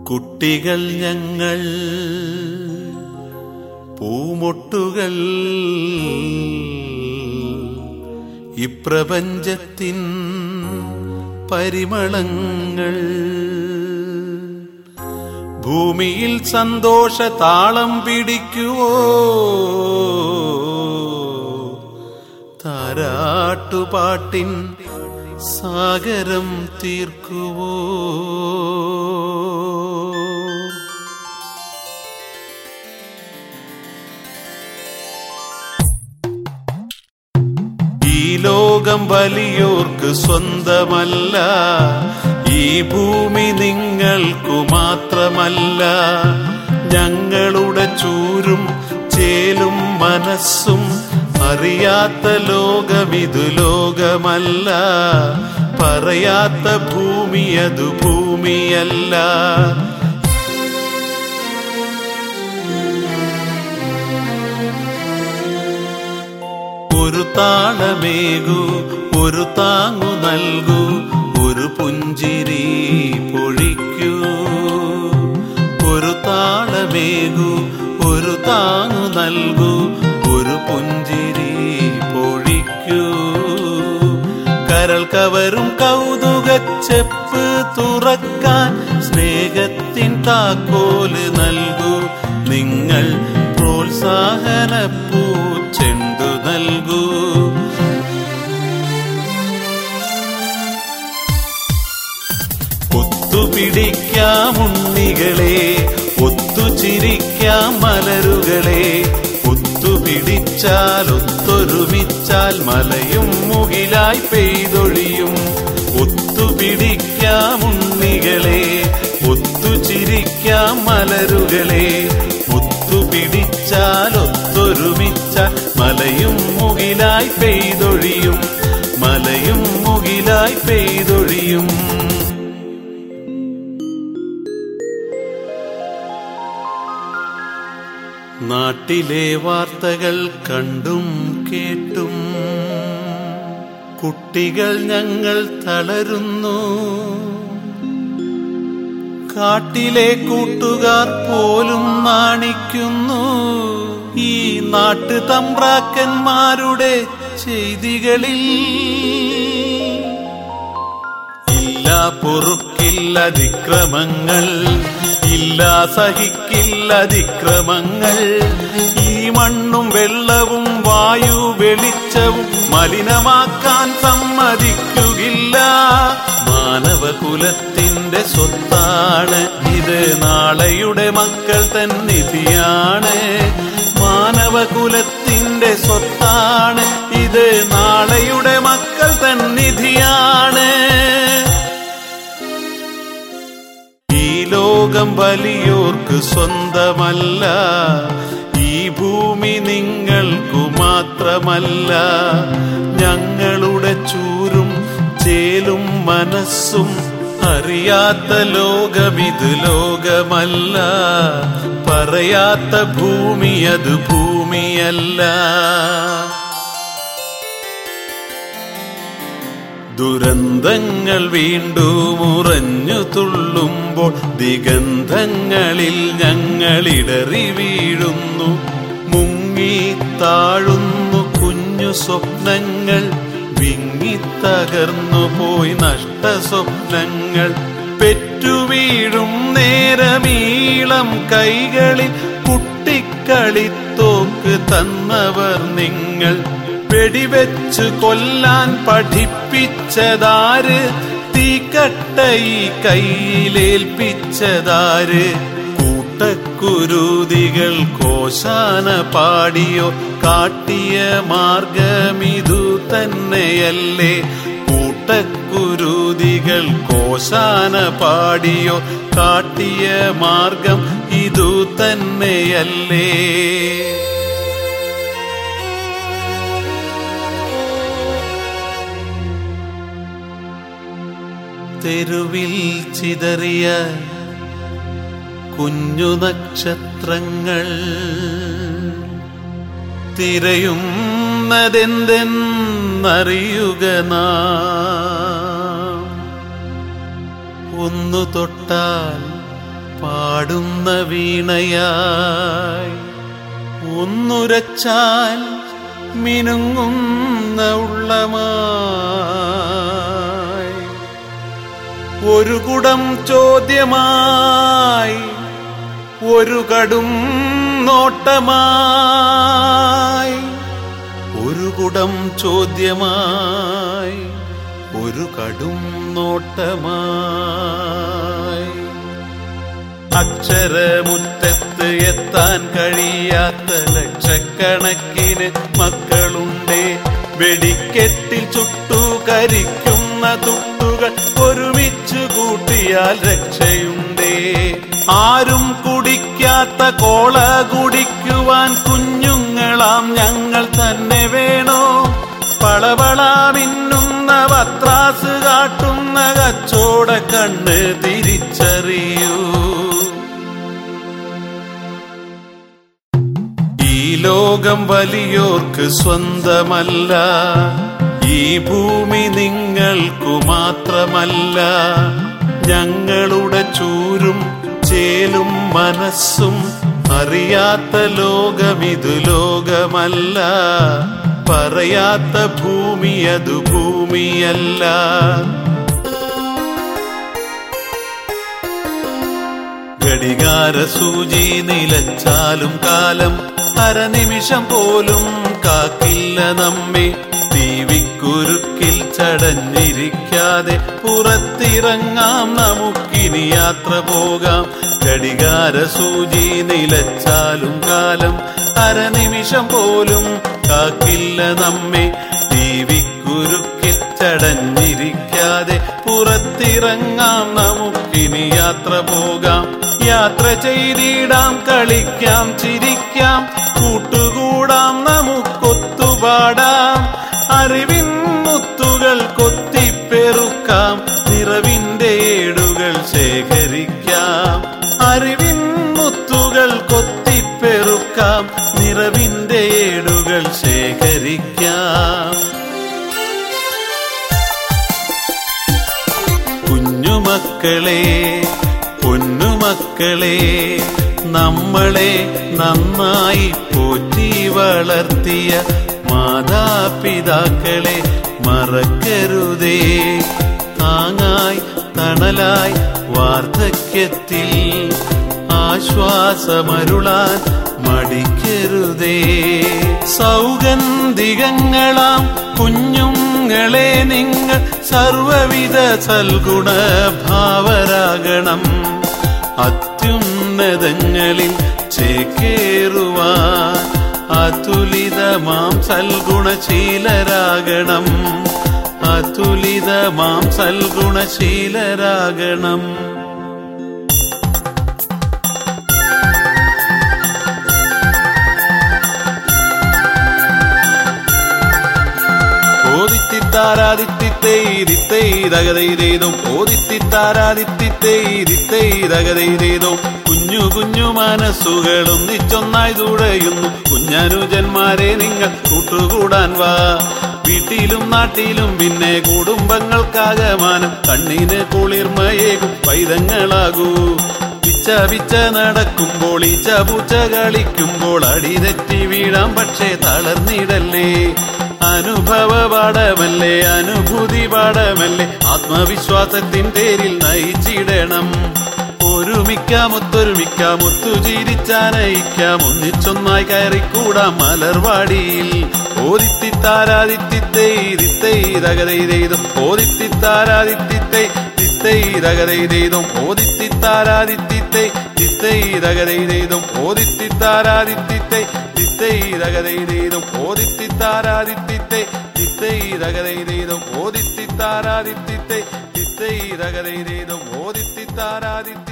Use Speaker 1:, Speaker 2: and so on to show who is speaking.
Speaker 1: കുട്ടികൾ ഞങ്ങൾ പൂമൊട്ടുകൾ ഇപ്രപഞ്ചത്തിൻ പരിമളങ്ങൾ ഭൂമിയിൽ സന്തോഷ താളം പിടിക്കുവോ താരാട്ടുപാട്ടിൻ സാഗരം തീർക്കുവോ ഈ ലോകം വലിയോർക്ക് സ്വന്തമല്ല ഈ ഭൂമി നിങ്ങൾക്കു മാത്രമല്ല ഞങ്ങളുടെ ചൂരും ചേലും മനസ്സും അറിയാത്ത ലോകമിതു ലോകമല്ല പറയാത്ത ഭൂമി അതു ഭൂമിയല്ല ഒരു താളമേകൂ ഒരു താങ്ങു നൽകൂ ഒരു പുഞ്ചിരി പൊഴിക്കൂ ഒരു താളമേകൂ ഒരു താങ്ങു നൽകൂ ഒരു പുഞ്ചിരി പൊഴിക്കൂ കരൾ കവരും കൗതുക ചെപ്പ് തുറക്കാൻ സ്നേഹത്തിൻ താക്കോല് നൽകൂ നിങ്ങൾ പ്രോത്സാഹന പൂച്ചെണ്ടു നൽകൂ ഒത്തുപിടിക്കാം ഉണ്ണികളെ ഒത്തുചിരിക്കാം മലരുകളെ ഒത്തുപിടിച്ചാൽ ഒത്തൊരുമിച്ചാൽ മലയും മുകിലായി പെയ്തൊഴിയും ഒത്തുപിടിക്കാം ഉണ്ണികളെ ഒത്തുചിരിക്കാം മലരുകളെ ഒത്തുപിടിച്ചാൽ ഒത്തൊരുമിച്ചാൽ മലയും മുകിലായി പെയ്തൊഴിയും മലയും മുകിലായി പെയ്തൊഴിയും നാട്ടിലെ വാർത്തകൾ കണ്ടും കേട്ടും കുട്ടികൾ ഞങ്ങൾ തളരുന്നു കാട്ടിലെ കൂട്ടുകാർ പോലും നാണിക്കുന്നു ഈ നാട്ടു തമ്പ്രാക്കന്മാരുടെ ചെയ്തികളിൽ ഇല്ല പൊറുക്കില്ല അതിക്രമങ്ങൾ ഇല്ല സഹിക്കില്ല അതിക്രമങ്ങൾ ഈ മണ്ണും വെള്ളവും വായു വെളിച്ചവും മലിനമാക്കാൻ സമ്മതിക്കുകില്ല മാനവകുലത്തിന്റെ സ്വത്താണ് ഇത് നാളെയുടെ മക്കൾ തൻ നിധിയാണ് മാനവകുലത്തിന്റെ സ്വത്താണ് ഇത് നാളെയുടെ മക്കൾ തൻ നിധിയാണ് ഈ ലോകം വലിയോർക്ക് സ്വന്തമല്ല ഈ ഭൂമി നിങ്ങൾക്കു മാത്രമല്ല ഞങ്ങളുടെ ചൂരും ചേലും മനസ്സും അറിയാത്ത ലോകമിത് ലോകമല്ല പറയാത്ത ഭൂമി അത് ഭൂമിയല്ല ദുരന്തങ്ങൾ വീണ്ടും ഉറഞ്ഞു തുള്ളുമ്പോൾ ദിഗന്ധങ്ങളിൽ ഞങ്ങളിടറി വീഴുന്നു മുങ്ങി താഴുന്നു കുഞ്ഞു സ്വപ്നങ്ങൾ വിങ്ങിത്തകർന്നു പോയി നഷ്ട സ്വപ്നങ്ങൾ പെറ്റുവീഴും നേരമീളം കൈകളിൽ കുട്ടിക്കളിത്തോക്ക് തന്നവർ നിങ്ങൾ വെടിവെച്ച് കൊല്ലാൻ പഠിപ്പിച്ചതാര് തീക്കട്ട ഈ കയ്യിലേൽപ്പിച്ചതാര് കൂട്ടക്കുരുതികൾ കോശാന പാടിയോ കാട്ടിയ മാർഗമിതു തന്നെയല്ലേ കൂട്ടക്കുരുതികൾ കോശാന പാടിയോ കാട്ടിയ മാർഗം ഇതു തന്നെയല്ലേ തെരുവിൽ ചിതറിയ കുഞ്ഞു നക്ഷത്രങ്ങൾ തിരയുന്നതെന്തെന്നറിയുക നാം ഒന്നു തൊട്ടാൽ പാടുന്ന വീണയായി ഒന്നുരച്ചാൽ മിനുങ്ങുന്ന ഉള്ളമായി ഒരു കുടം ചോദ്യമായി ഒരു കടും നോട്ടമായി ഒരു കുടം ചോദ്യമായി ഒരു കടും നോട്ടമായി അക്ഷരമുറ്റത്ത് എത്താൻ കഴിയാത്ത ലക്ഷക്കണക്കിന് മക്കളുണ്ടേ വെടിക്കെട്ടിൽ ചുട്ടു കരിക്കുന്ന തുട്ടുകൾ ഒരുമിച്ച് കൂട്ടിയാൽ രക്ഷയുണ്ടേ ആരും കുടിക്കാത്ത കോള കുടിക്കുവാൻ കുഞ്ഞുങ്ങളാം ഞങ്ങൾ തന്നെ വേണോ പളവള മിന്നുന്ന പത്രാസ് കാട്ടുന്ന കച്ചോട കണ്ണ് തിരിച്ചറിയൂ ഈ ലോകം വലിയോർക്ക് സ്വന്തമല്ല ഈ ഭൂമി നിങ്ങൾക്കു മാത്രമല്ല ഞങ്ങളുടെ ചൂരും ചേലും മനസ്സും അറിയാത്ത ലോകമിതു ലോകമല്ല പറയാത്ത ഭൂമി അതു ഭൂമിയല്ല ഘടികാര സൂചി നിലച്ചാലും കാലം അരനിമിഷം പോലും കാക്കില്ല നമ്മെ തീവിക്കുരുക്കിൽ ചടഞ്ഞിരിക്കാതെ പുറത്തിറങ്ങാം നമുക്കിനി യാത്ര പോകാം ഘടികാര സൂചി നിലച്ചാലും കാലം അരനിമിഷം പോലും കാക്കില്ല നമ്മെ തീവിക്കുരുക്കിൽ ചടഞ്ഞിരിക്കാതെ പുറത്തിറങ്ങാം നമുക്കിനി യാത്ര പോകാം യാത്ര ചെയ്തിടാം കളിക്കാം ചിരിക്കാം കൂട്ടുകൂടാം നമുക്കൊത്തുപാടാം അറിവിൻ മുത്തുകൾ കൊത്തിപ്പെറുക്കാം നിറവിന്റെ ഏടുകൾ ശേഖരിക്കാം അറിവിൻ മുത്തുകൾ കൊത്തിപ്പെറുക്കാം നിറവിന്റെ ഏടുകൾ ശേഖരിക്കാം കുഞ്ഞുമക്കളെ പൊന്നുമക്കളെ നമ്മളെ നന്നായി പോറ്റി വളർത്തിയ മാതാപിതാക്കളെ മറക്കരുതേ താങ്ങായി തണലായി വാർദ്ധക്യത്തിൽ ആശ്വാസമരുളാൻ മടിക്കരുതേ സൗഗന്ധികങ്ങളാം കുഞ്ഞുങ്ങളെ നിങ്ങൾ സർവവിധ സൽഗുണ ഭാവരാകണം അത്യുന്നതങ്ങളിൽ ചേക്കേറുവാൻ അതുലിതമാം സൽഗുണശീലരാകണം അതുലിതമാം സൽഗുണശീലരാകണം ഓദിത്തിത്താരാദിത്തിത്തേരിത്തേതകതൈതേതും ഓദിത്തിത്താരാദിത്തിത്തേരിത്തേതകതൈതേതും കുഞ്ഞു കുഞ്ഞു മനസ്സുകൾ ഒന്നിച്ചൊന്നായി തുഴയുന്നു കുഞ്ഞനുജന്മാരെ നിങ്ങൾ കൂട്ടുകൂടാൻ വാ വീട്ടിലും നാട്ടിലും പിന്നെ കുടുംബങ്ങൾക്കാകമാനം കണ്ണിന് കുളിർമയേകും പൈതങ്ങളാകൂ പിച്ച പിച്ച നടക്കുമ്പോൾ ഈച്ച പൂച്ച കളിക്കുമ്പോൾ അടിതെറ്റി വീഴാം പക്ഷേ തളർന്നിടല്ലേ അനുഭവ പാഠമല്ലേ അനുഭൂതി പാഠമല്ലേ ആത്മവിശ്വാസത്തിൻ പേരിൽ നയിച്ചിടണം ഒരുമിക്കാം ഒത്തൊരുമിക്കാം ഒത്തുചിരിച്ചാനയിക്കാം ഒന്നിച്ചൊന്നായി കയറിക്കൂടാം മലർവാടിയിൽ ഓദിത്തിത്താരാദിത്തിത്തേരിത്തേതകതൈതേതും ഓദിത്തിത്താരാദിത്തിത്തേ തിത്തൈതകതൈതേതും ഓദിത്തിത്താരാദിത്തിത്തേ തിത്തൈതകതൈതേതും ഓദിത്തിത്താരാദിത്തിത്തേ തിത്തൈതകതൈതേതും ഓദിത്തിത്താരാദിത്തിത്തേ തിത്തൈതകതൈതേതും ഓദിത്തിത്താരാദിത്തിത്തേ തിത്തൈതകതൈതേതും ഓദിത്തിത്താരാദിത്തി